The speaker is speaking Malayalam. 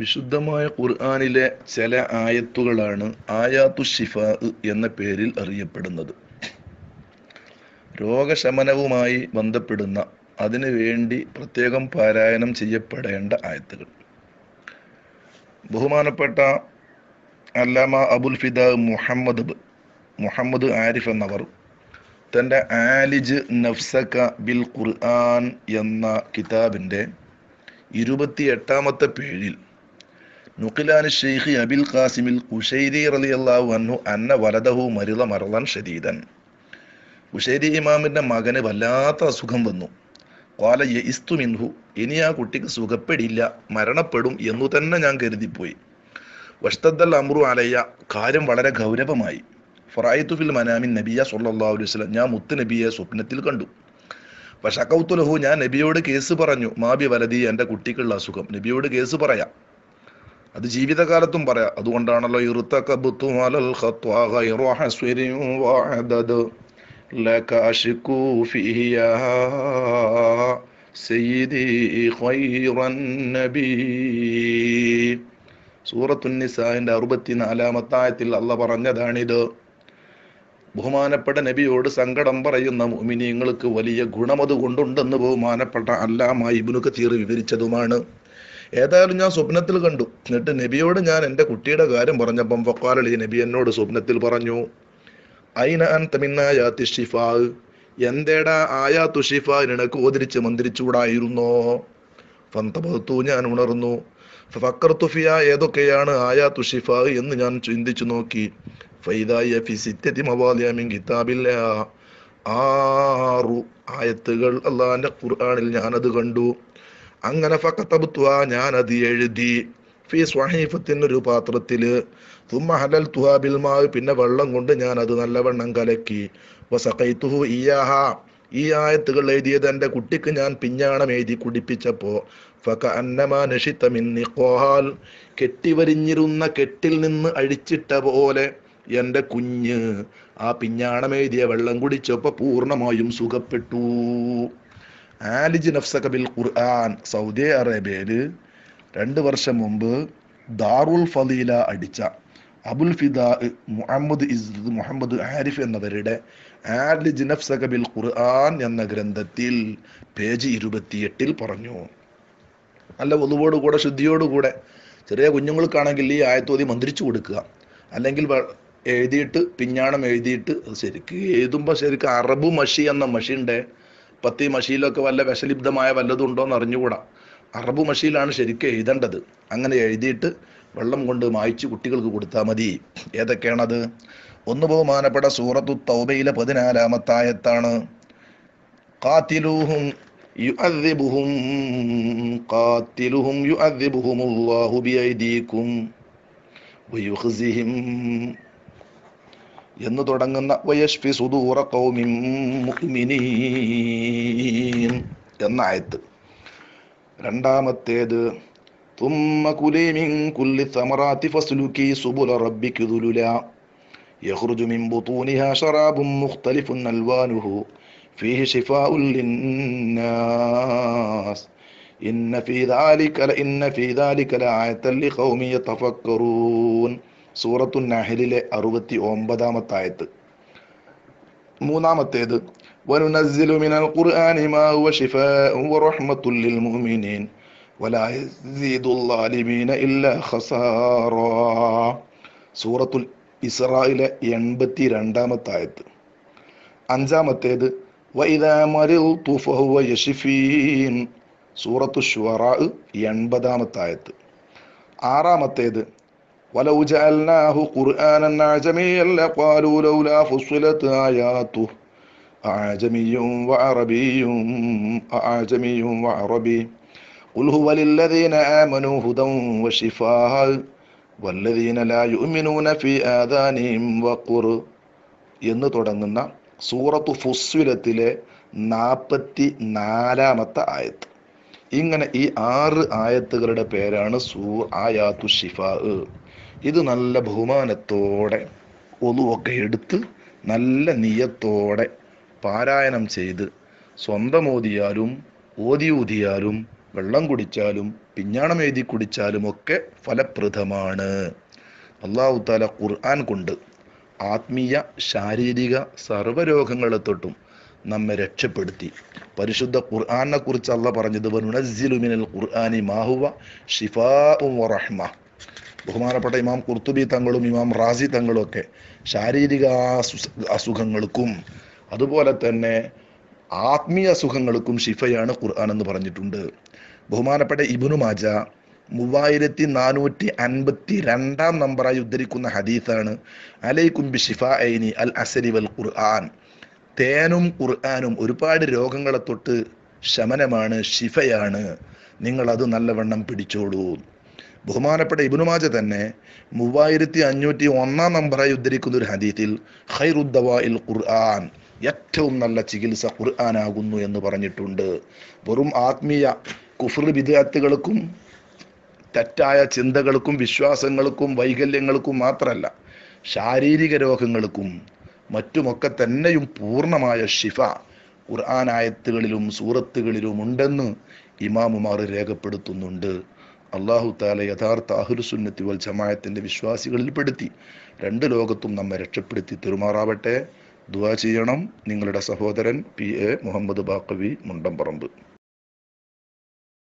വിശുദ്ധമായ ഖുർആനിലെ ചില ആയത്തുകളാണ് ആയാത്തു ഷിഫ എന്ന പേരിൽ അറിയപ്പെടുന്നത് രോഗശമനവുമായി ബന്ധപ്പെടുന്ന അതിനു വേണ്ടി പ്രത്യേകം പാരായണം ചെയ്യപ്പെടേണ്ട ആയത്തുകൾ ബഹുമാനപ്പെട്ട അല്ലാമ അബുൽ ഫിദ മുഹമ്മദ് ബ്- മുഹമ്മദ് ആരിഫ് എന്നവർ തൻ്റെ ആലിജ് നഫ്സക ബിൽ ഖുർആൻ എന്ന കിതാബിൻ്റെ ഇരുപത്തി എട്ടാമത്തെ പേജിൽ നുഖിലാൻ ഷെയ്ഖ് അബിൽ ഖാസിമിൽ ഉഷൈരി റളിയല്ലാഹു അൻഹു അന്ന വലദഹു മരുള മറളൻ ഷദീദൻ ഉഷൈരി ഇമാമിന്റെ മകന് വല്ലാത്ത അസുഖം വന്നു കോല യഇസ്തു മിൻഹു ഇനി ആ കുട്ടിക്ക് സുഖപ്പെടില്ല മരണപ്പെടും എന്നു തന്നെ ഞാൻ കരുതിപ്പോയി വഷ്തദ്ദൽ അമ്രു അലയ്യ കാര്യം വളരെ ഗൗരവമായി ഫറായിത്തു ഫിൽ മനാമിൻ നബിയ സല്ലല്ലാഹു അലൈഹി വസല്ലം ഞാൻ മുത്ത് നബിയെ സ്വപ്നത്തിൽ കണ്ടു പക്ഷക്കൗത്തു ലഹു ഞാൻ നബിയോട് കേസ് പറഞ്ഞു മാബി വലതി എൻ്റെ കുട്ടിക്കുള്ള അസുഖം നബിയോട് കേസ് പറയാം അത് ജീവിതകാലത്തും പറയാം അതുകൊണ്ടാണല്ലോ ഇറുത്തഖബ്തു അലൽ ഖത്വ ഗൈറു ഹസ്വിരിൻ വഅദദ് ലക അശ്കു ഫിഹി യാ സയ്യിദി ഖൈറൻ നബി സൂറത്തുൻ നിസാഇന്റെ അറുപത്തിനാലാമത്തെ ആയത്തിൽ അല്ല പറഞ്ഞതാണിത് ബഹുമാനപ്പെട്ട നബിയോട് സങ്കടം പറയുന്ന മുഅ്മിനീങ്ങൾക്ക് വലിയ ഗുണമത് കൊണ്ടുണ്ടെന്ന് ബഹുമാനപ്പെട്ട അല്ലാമ ഇബ്നു കത്തീർ വിവരിച്ചതുമാണ് ഏതായാലും ഞാൻ സ്വപ്നത്തിൽ കണ്ടു എന്നിട്ട് നബിയോട് ഞാൻ എൻ്റെ കുട്ടിയുടെ കാര്യം പറഞ്ഞപ്പം ഫക്കാലി നബി എന്നോട് സ്വപ്നത്തിൽ പറഞ്ഞു അയിന അൻ തമിന്നായാത്തി ഷിഫാ എന്തേടാ ആയാ തുഷിഫ നിനക്ക് ഓതിരിച്ച് മന്ത്രിച്ചൂടായിരുന്നോ ഫന്തപത്തു ഞാൻ ഉണർന്നു ഫക്കർത്തുഫിയ ഏതൊക്കെയാണ് ആയാ തുഷിഫ എന്ന് ഞാൻ ചിന്തിച്ചു നോക്കി ഫൈദായ ഫി സിറ്റത്തി മവാലിയാമിൻ കിതാബില്ല ആറു ആയത്തുകൾ അള്ളാന്റെ ഖുർആനിൽ ഞാനത് കണ്ടു അങ്ങനെ ഫക്കത്തബുത്വ ഞാൻ അത് എഴുതി ഫി സ്വഹീഫത്തിൻ്റെ ഒരു പാത്രത്തില് തുമ്മ ഹലൽ തുഹാബിൽ മാവ് പിന്നെ വെള്ളം കൊണ്ട് ഞാൻ അത് നല്ലവണ്ണം കലക്കി വസഖൈത്തുഹു ഇയാഹ ഈ ആയത്തുകൾ എഴുതിയത് എൻ്റെ കുട്ടിക്ക് ഞാൻ പിഞ്ഞാണം എഴുതി കുടിപ്പിച്ചപ്പോ ഫക അന്നമാ നഷിത്ത മിൻ നിഖാൽ കെട്ടിവരിഞ്ഞിരുന്ന കെട്ടിൽ നിന്ന് അഴിച്ചിട്ട പോലെ എൻ്റെ കുഞ്ഞ് ആ പിഞ്ഞാണം എഴുതിയ വെള്ളം കുടിച്ചപ്പോ പൂർണ്ണമായും സുഖപ്പെട്ടു ആലിജ് നഫ്സക ബിൽ ഖുർആൻ സൗദി അറേബ്യയിൽ രണ്ട് വർഷം മുമ്പ് ദാറുൽ ഫലീല അടിച്ച അബുൽ ഫിദാ മുഹമ്മദ് ഇസ് മുഹമ്മദ് ആരിഫ് എന്നവരുടെ ആലിജ് നഫ്സക ബിൽ ഖുർആൻ എന്ന ഗ്രന്ഥത്തിൽ പേജ് ഇരുപത്തിയെട്ടിൽ പറഞ്ഞു നല്ല ഒതുവോടുകൂടെ ശുദ്ധിയോടുകൂടെ ചെറിയ കുഞ്ഞുങ്ങൾക്കാണെങ്കിൽ ഈ ആയത്തോതി മന്ത്രിച്ചു കൊടുക്കുക അല്ലെങ്കിൽ വ- എഴുതിയിട്ട് പിഞ്ഞാണം എഴുതിയിട്ട് അത് ശരിക്ക് എഴുതുമ്പോൾ ശരിക്ക് അറബ് മഷി എന്ന മഷിൻ്റെ പത്തി മഷിയിലൊക്കെ വല്ല വിഷലിബ്ധമായ വല്ലതും ഉണ്ടോ എന്ന് അറിഞ്ഞുകൂടാ അറബ് മഷിയിലാണ് ശരിക്കും എഴുതേണ്ടത് അങ്ങനെ എഴുതിയിട്ട് വെള്ളം കൊണ്ട് മായ്ച്ച് കുട്ടികൾക്ക് കൊടുത്താൽ മതി ഏതൊക്കെയാണത് ഒന്ന് ബഹുമാനപ്പെട്ട സൂറത്തു തൗബയിലെ പതിനാലാമത്തെ ആയത്താണ് قاتلوهم يؤذبهم قاتلهم يؤذبهم الله بأيديكم ويخزهم എന്ന് തുടങ്ങുന്ന വയഷ്ഫി സുദൂറ കൗമിൻ മുഅ്മിനീൻ എന്ന ആയത്ത് രണ്ടാമത്തേത് ثم كلي من كل الثمرات فاسلكي سبل ربك ذللا يخرج من بطونها شراب مختلف ألوانه فيه شفاء للناس إن في ذلك لإن في ذلك لآية لقوم يتفكرون സൂറത്തു നഹലിലെ അറുപത്തി ഒമ്പതാമത്തെ ആയത്ത് മൂന്നാമത്തേത് وننزل من القرآن ما هو شفاء ورحمة للمؤمنين ولا يزيد الظالمين إلا خسارا സൂറത്തുൽ ഇസ്രായിലെ എൺപത്തി രണ്ടാമത്തെ ആയത്ത് അഞ്ചാമത്തേത് وإذا مرضت فهو يشفين സൂറത്തു ഷുവറാ എൺപതാമത്തെ ആയത്ത് ആറാമത്തേത് ولو جعلناه قرآنا أعجميا لقالوا لولا فصلت آياته أعجمي وعربي أعجمي وعربي قل هو للذين آمنوا هدى وشفاء والذين لا يؤمنون في آذانهم وقر എന്ന് തുടങ്ങുന്ന സൂറത്തു ഫുസ്വിലത്തിലെ നാൽപ്പത്തി നാലാമത്തെ ആയത്ത് ഇങ്ങനെ ഈ ആറ് ആയത്തുകളുടെ പേരാണ് സൂ ആയാത്തു ഷിഫാ ഇത് നല്ല ബഹുമാനത്തോടെ ഒതുവൊക്കെ എടുത്ത് നല്ല നിയത്തോടെ പാരായണം ചെയ്ത് സ്വന്തം ഓതിയാലും ഓതി ഊതിയാലും വെള്ളം കുടിച്ചാലും പിഞ്ഞാണം എഴുതി കുടിച്ചാലും ഒക്കെ ഫലപ്രദമാണ് അള്ളാഹു താല ഖുർആൻ കൊണ്ട് ആത്മീയ ശാരീരിക സർവ്വരോഗങ്ങളെ തൊട്ടും നമ്മെ രക്ഷപ്പെടുത്തി പരിശുദ്ധ ഖുർആനെ കുറിച്ച് അല്ല പറഞ്ഞത് "വനുനസ്സിലു മിനൽ ഖുർആനി മാഹുവ ഷിഫാഉം വറഹ്മ ബഹുമാനപ്പെട്ട ഇമാം കുർത്തുബി തങ്ങളും ഇമാം റാസി തങ്ങളും ഒക്കെ ശാരീരിക അസു- അസുഖങ്ങൾക്കും അതുപോലെ തന്നെ ആത്മീയ സുഖങ്ങൾക്കും ഷിഫയാണ് ഖുർആൻ എന്ന് പറഞ്ഞിട്ടുണ്ട് ബഹുമാനപ്പെട്ട ഇബുനു മാജ മൂവായിരത്തി നാനൂറ്റി അൻപത്തി രണ്ടാം നമ്പറായി ഉദ്ധരിക്കുന്ന ഹദീസാണ് അലൈക്കും ബി ഷിഫാഇനി അൽ അസരി വൽ ഖുർആൻ തേനും ഖുർആനും ഒരുപാട് രോഗങ്ങളെ തൊട്ട് ശമനമാണ് ഷിഫയാണ് നിങ്ങൾ അത് നല്ലവണ്ണം പിടിച്ചോളൂ ബഹുമാനപ്പെട്ട ഇബുനുമാജ തന്നെ മൂവായിരത്തി അഞ്ഞൂറ്റി ഒന്നാം നമ്പറായി ഉദ്ധരിക്കുന്ന ഒരു ഹദീത്തിൽ ഖൈറുദ്ദവാഇൽ ഖുർആൻ ഏറ്റവും നല്ല ചികിത്സ ഖുർആനാകുന്നു എന്ന് പറഞ്ഞിട്ടുണ്ട് വെറും ആത്മീയ കുഫർ വിദ്യാർത്ഥികൾക്കും തെറ്റായ ചിന്തകൾക്കും വിശ്വാസങ്ങൾക്കും വൈകല്യങ്ങൾക്കും മാത്രമല്ല ശാരീരിക രോഗങ്ങൾക്കും മറ്റുമൊക്കെ തന്നെയും പൂർണ്ണമായ ഷിഫ ഖുർആൻ ആയത്തുകളിലും സൂറത്തുകളിലും ഉണ്ടെന്ന് ഇമാമുമാർ രേഖപ്പെടുത്തുന്നുണ്ട് അള്ളാഹു താല യഥാർത്ഥ അഹുലുസുന്നത്തി വൽ ജമായത്തിന്റെ വിശ്വാസികളിൽ പെടുത്തി രണ്ട് ലോകത്തും നമ്മെ രക്ഷപ്പെടുത്തി തെരുമാറാവട്ടെ ദുവാ ചെയ്യണം നിങ്ങളുടെ സഹോദരൻ പി എ മുഹമ്മദ് ബാക്കവി മുണ്ടംപറമ്പ്